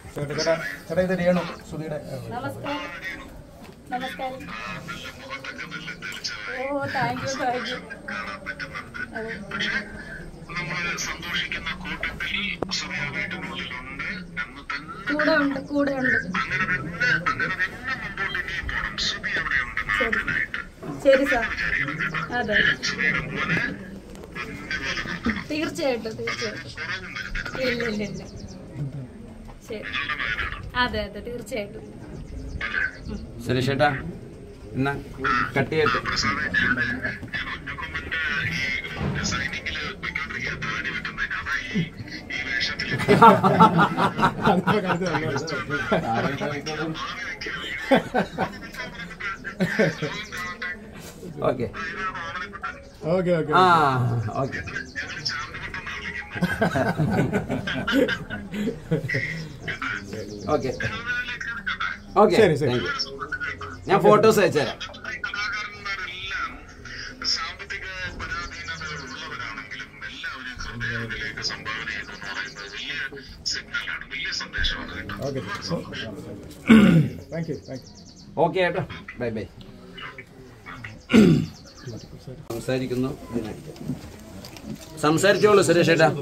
ചേട്ടാ ചേട്ടാ ചേട്ടാ ഇത് രേണു സുധിയുടെ ഏഹ്, നമസ്കാരം നമസ്കാരം ഓ താങ്ക് യു താങ്ക് യു അതെ നമ്മള് സന്തോഷിക്കുന്ന കൂട്ടത്തിൽ സുറിയ വീട്ടിനുള്ളിലുണ്ട് എന്ന് തന്നെ കൂടെ ഉണ്ട് കൂടെ ഉണ്ട് അങ്ങനെ തന്നെ അങ്ങനെ തന്നെ മുമ്പോട്ട് ഇനിയും പോകണം സുബി അവിടെയുണ്ട് നാഥനായിട്ട് ശരി സാർ അതെ സുബിയുടെ മോനെ തീർച്ചയായിട്ടും തീർച്ചയായിട്ടും കുറവും വരുത്തരുത് ഇല്ല ഇല്ല ഇല്ല ശരി നിങ്ങളുടെ മകനാണ് അതെ അതെ തീർച്ചയായിട്ടും സുരേഷ് ഏട്ടാ എന്നാ കട്ട് ചെയ്തിട്ട് പ്രസാദേ ഞാൻ ഞാൻ ഒറ്റക്കൊമ്പന്റെ ഈ സൈനിങ്ങില് പോയിക്കൊണ്ടിരിക്കുക താടി വെട്ടുന്നതിന് അതാ ഈ ഈ വേഷത്തില് അതിപ്പോ കാണിച്ചു തന്നു. ഓക്കെ ഓക്കെ ഓക്കെ ആ ഓക്കെ ഓക്കെ ഓക്കെ ശരി, ശരി. താങ്ക് യു ഞാൻ ഫോട്ടോസ് അയച്ചുതരാം കലാകാരന്മാരെല്ലാം സാമ്പത്തിക പരാധീനതകൾ ഉള്ളവരാണെങ്കിലും എല്ലാവരും ഹൃദയത്തിലേക്ക് സംഭാവന ചെയ്തു എന്ന് പറയുന്നത് വലിയ സിഗ്നലാണ് വലിയ സന്ദേശമാണ് കേട്ടോ okay thank you thank you okay ഏട്ടാ ബൈ ബൈ സംസാരിക്കുന്നു ഇതിനടിക്കാം. സംസാരിച്ചോളൂ സുരേഷ് ഏട്ടാ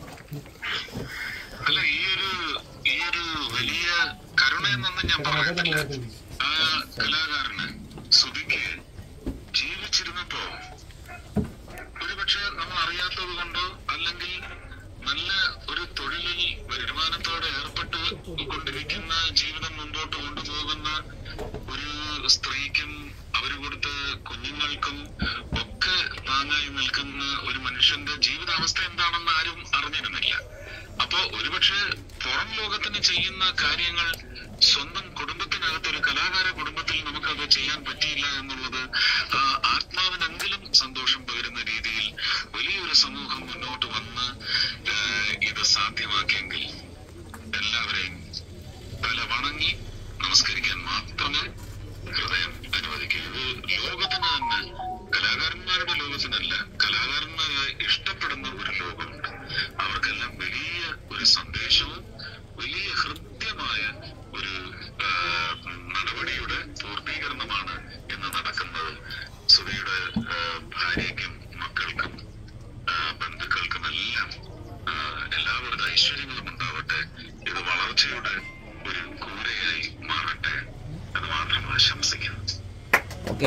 അല്ല ഈ ഒരു ഈ ഒരു വലിയ കരുണയെന്നൊന്നും ഞാൻ പറയത്തില്ല ആ കലാകാരന് സുധിക്ക് ജീവിച്ചിരുന്നപ്പോ ഒരുപക്ഷെ നമ്മൾ അറിയാത്തത് കൊണ്ടോ അല്ലെങ്കിൽ നല്ല ഒരു തൊഴിലിൽ വരുമാനത്തോടെ ഏർപ്പെട്ട് കൊണ്ടിരിക്കുന്ന ജീവിതം മുമ്പോട്ട് കൊണ്ടുപോകുന്ന ഒരു സ്ത്രീക്കും അവർ കൊടുത്ത കുഞ്ഞുങ്ങൾക്കും ഒക്കെ താങ്ങായി നിൽക്കുന്ന ഒരു മനുഷ്യന്റെ ജീവിതാവസ്ഥ എന്താണെന്ന് ആരും അറിഞ്ഞിരുന്നില്ല അപ്പോ ഒരുപക്ഷെ പുറം ലോകത്തിന് ചെയ്യുന്ന കാര്യങ്ങൾ സ്വന്തം കുടുംബത്തിനകത്ത് ഒരു കലാകാര കുടുംബത്തിൽ നമുക്കത് ചെയ്യാൻ പറ്റിയില്ല എന്നുള്ളത് ആ, ആത്മാവിനെങ്കിലും സന്തോഷം പകരുന്ന രീതിയിൽ വലിയൊരു സമൂഹം മുന്നോട്ട് വന്ന് ആ, ഇത് സാധ്യമാക്കിയെങ്കിൽ എല്ലാവരെയും തല വണങ്ങി നമസ്കരിക്കാൻ മാത്രമേ ഹൃദയം അനുവദിക്കൂ ഇത് ലോകത്തിന് തന്നെ കലാകാരന്മാരുടെ ലോകത്തിനല്ല കലാകാരന്മാരെ ഇഷ്ടപ്പെടുന്ന ഒരു ലോകമുണ്ട് അവർക്കെല്ലാം വലിയ ഒരു സന്ദേശവും വലിയ ഹൃദ്യമായ ഒരു ആ, നടപടിയുടെ പൂർത്തീകരണമാണ് ഇന്ന് നടക്കുന്നത് സുധയുടെ ആ, ഭാര്യയ്ക്കും മക്കൾക്കും ആ, ബന്ധുക്കൾക്കുമെല്ലാം ആ, എല്ലാവരുടെ ഐശ്വര്യങ്ങളും ഉണ്ടാവട്ടെ ഇത് വളർച്ചയുടെ ഒരു കൂരയായി മാറട്ടെ എന്ന് മാത്രം ആശംസിക്കുന്നു ഓക്കെ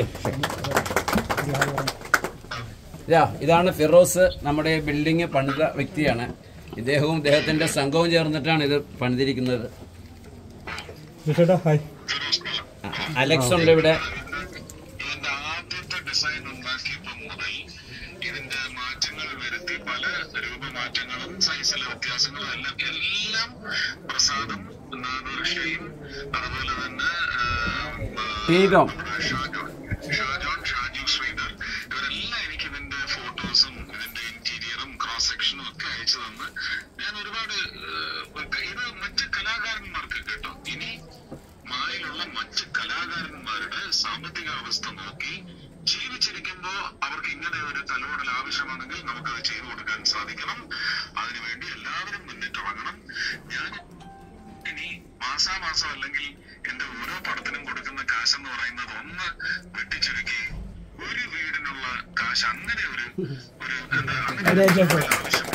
ഇതാ ഇതാണ് ഫിറോസ് നമ്മുടെ ബിൽഡിംഗ് പണിത വ്യക്തിയാണ് ഇദ്ദേഹവും ഇദ്ദേഹത്തിന്റെ സംഘവും ചേർന്നിട്ടാണ് ഇത് പണിതിരിക്കുന്നത് ചേട്ടാ ഹായ് ആ, അലക്സ് ഉണ്ട് ഇവിടെ ഇതിന്റെ ആദ്യത്തെ ഡിസൈൻ ഉണ്ടാക്കിയപ്പോൾ മുതൽ ഇതിന്റെ മാറ്റങ്ങൾ വരുത്തി പല രൂപമാറ്റങ്ങളും സൈസിലെ വ്യത്യാസങ്ങളും എല്ലാം എല്ലാം പ്രസാദും നാദർഷയും അതുപോലെ തന്നെ ആ, ആ, പീതം ഷാജോൺ ഷാജോൺ ഷാജു ശ്രീധർ ഇവരെല്ലാം എനിക്ക് ഇതിന്റെ ഫോട്ടോസും ഇതിന്റെ ഇന്റീരിയറും ക്രോസ് സെക്ഷനും ഒക്കെ അയച്ചു തന്ന് ഞാൻ ഒരുപാട് ഏഹ്, ഇത് മറ്റ് കലാകാരന്മാർക്ക് കേട്ടോ ഇനി മായിലുള്ള മറ്റ് കലാകാരന്മാരുടെ സാമ്പത്തിക അവസ്ഥ നോക്കി ജീവിച്ചിരിക്കുമ്പോ അവർക്ക് ഇങ്ങനെ ഒരു തലോടൽ ആവശ്യമാണെങ്കിൽ നമുക്കത് ചെയ്തു കൊടുക്കാൻ സാധിക്കണം അതിനുവേണ്ടി എല്ലാവരും മുന്നിട്ടിറങ്ങണം ഞാൻ ഇനി മാസാമാസം അല്ലെങ്കിൽ എന്റെ ഓരോ പടത്തിനും കൊടുക്കുന്ന കാശ് എന്ന് പറയുന്നത് ഒന്ന് വെട്ടിച്ചുരുക്കി ഒരു വീടിനുള്ള കാശ് അങ്ങനെ ഒരു ഒരു എന്താ അങ്ങനെ ഒരു ആവശ്യം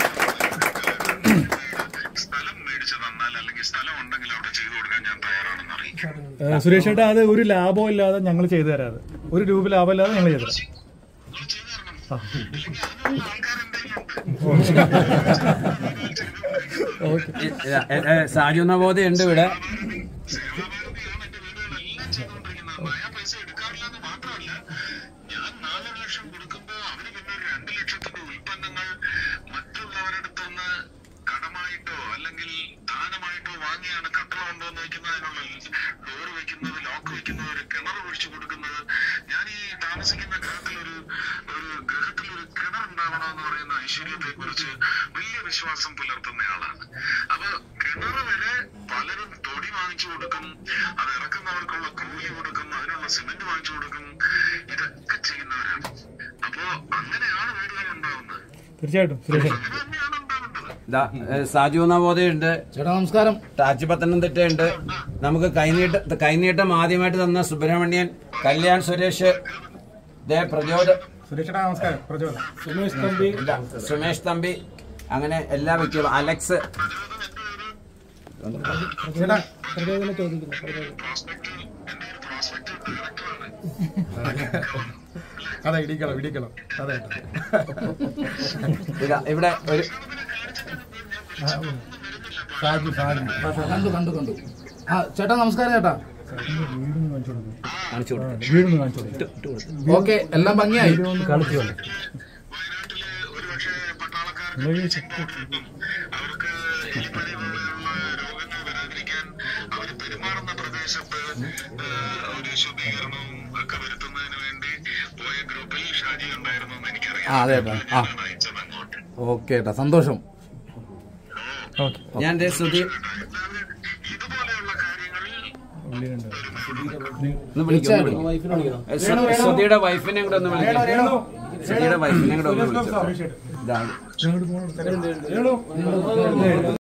സ്ഥലം മേടിച്ചു തന്നാൽ അല്ലെങ്കിൽ സ്ഥലം ഉണ്ടെങ്കിൽ അവിടെ ചെയ്തു കൊടുക്കാൻ ഞാൻ തയ്യാറാണെന്ന് അറിയിക്കും സുരേഷ് ചേട്ടാ അത് ഒരു ലാഭവും ഇല്ലാതെ ഞങ്ങൾ ചെയ്തു തരാം അത് ഒരു രൂപ ലാഭം ഇല്ലാതെ ഞങ്ങൾ ചെയ്തു തരാം നിങ്ങൾ ചെയ്തു തരണം ഇല്ലെങ്കിൽ അതിനുള്ള ആൾക്കാർ എന്തെങ്കിലും ഇതാ, എ, എ, സാജു നവോദയ ഉണ്ട് ഇവിടെ സേവാഭാരതിയാണ് എന്റെ വീടുകളെല്ലാം ചെയ്തുകൊണ്ടിരിക്കുന്നത് നയ പൈസ എടുക്കാറില്ല എന്ന് മാത്രമല്ല ഞാൻ നാലര ലക്ഷം കൊടുക്കുമ്പോ അവര് പിന്നെ ഒരു രണ്ട് ലക്ഷത്തിന്റെ ഉൽപ്പന്നങ്ങൾ മറ്റുള്ളവരടുത്തുനിന്ന് കടമായിട്ടോ അല്ലെങ്കിൽ ദാനമായിട്ടോ വാങ്ങിയാണ് കട്ടള കൊണ്ടുവന്ന് വെക്കുന്നതിനുള്ള ഡോർ വെക്കുന്നത് ലോക്ക് വെക്കുന്നത് ഒരു കിണർ ഒഴിച്ചു കൊടുക്കുന്നത് ഞാൻ ഈ താമസിക്കുന്ന ഗൃഹത്തിൽ ഒരു ഒരു ഗൃഹത്തിൽ ഒരു കിണർ ഉണ്ടാവണമെന്ന് പറയുന്ന ഐശ്വര്യത്തെ കുറിച്ച് വലിയ വിശ്വാസം പുലർത്തുന്ന ആളാണ് അപ്പൊ കിണർ വരെ പലരും തൊടി വാങ്ങിച്ചു കൊടുക്കും അത് ഇറക്കുന്നവർക്കുള്ള കൂലി കൊടുക്കും അതിനുള്ള സിമന്റ് വാങ്ങിച്ചു കൊടുക്കും ഇതൊക്കെ ചെയ്യുന്നവരാണ് അപ്പോ അങ്ങനെയാണ് വീടുകൾ ഉണ്ടാവുന്നത് തീർച്ചയായിട്ടും സുരേഷ് അങ്ങനെ തന്നെയാണ് ഉണ്ടാവേണ്ടത് ദാ, ഏ, സാജു നവോദയുണ്ട് ചേട്ടാ നമസ്കാരം ടാച്ച് പത്തനംതിട്ടയുണ്ട് നമുക്ക് കൈനീട്ട കൈനീട്ടം ആദ്യമായിട്ട് തന്ന സുബ്രഹ്മണ്യൻ കല്യാൺ സുരേഷ് ദേ പ്രചോദ സുരേഷേട്ടാ നമസ്കാരം പ്രചോദനം ഇല്ല, സുമേഷ് തമ്പി അങ്ങനെ എല്ലാ വ്യക്തികളും അലക്സ് ചേട്ടാ പ്രചോദനം ചോദിക്കുന്നു പ്രോസ്പെക്ട് എന്റെ ഒരു പ്രോസ്പെക്ട് ഡയറക്ടറാണ് അതെ ഇടിക്കണം ഇടിക്കണം അതെ ഇതാ, ഇവിടെ ഒരു സാജു സാജു കണ്ടു കണ്ടു കണ്ടു ആ ചേട്ടാ നമസ്കാരം ചേട്ടാ വീടൊന്ന് കാണിച്ചു കൊടുക്കും കാണിച്ചു കൊടുത്തു വീടൊന്ന് കാണിച്ചു കൊടുക്കും ഓക്കെ എല്ലാം ഭംഗിയായി കളിച്ചു കളി വയനാട്ടില് ഒരുപക്ഷെ പട്ടാളക്കാർക്ക് ഉം, അവർക്ക് എലിപ്പനി പോലെയുള്ള രോഗങ്ങൾ വരാതിരിക്കാൻ അവർ പെരുമാറുന്ന പ്രദേശത്ത് ഏഹ്, ഒരു ശുദ്ധീകരണവും ഒക്കെ വരുത്തുന്നതിന് വേണ്ടി പോയ ഗ്രൂപ്പിൽ ഷാജി ഉണ്ടായിരുന്നു എന്ന് എനിക്കറിയാം ആ അതെ ചേട്ടാ ആ ഞാൻ അയച്ചത് അങ്ങോട്ട് ഓക്കെ ചേട്ടാ സന്തോഷം ഓക്കെ ഞാൻ ദേ സുധീർ എന്താണ് ഇതുപോലെയുള്ള കാര്യങ്ങളിൽ ഉള്ളിലുണ്ട് ഒന്ന് വിളിക്കും ഒന്ന് വിളിക്കും. ഏ, സു- സുധിയുടെ വൈഫിനെ കൂടെ ഒന്ന് വിളിക്കും സുധിയുടെ വൈഫിനെ കൂടെ ഒന്ന് വിളിച്ചു ഇതാണ് ഞങ്ങോട്ട് പോകണം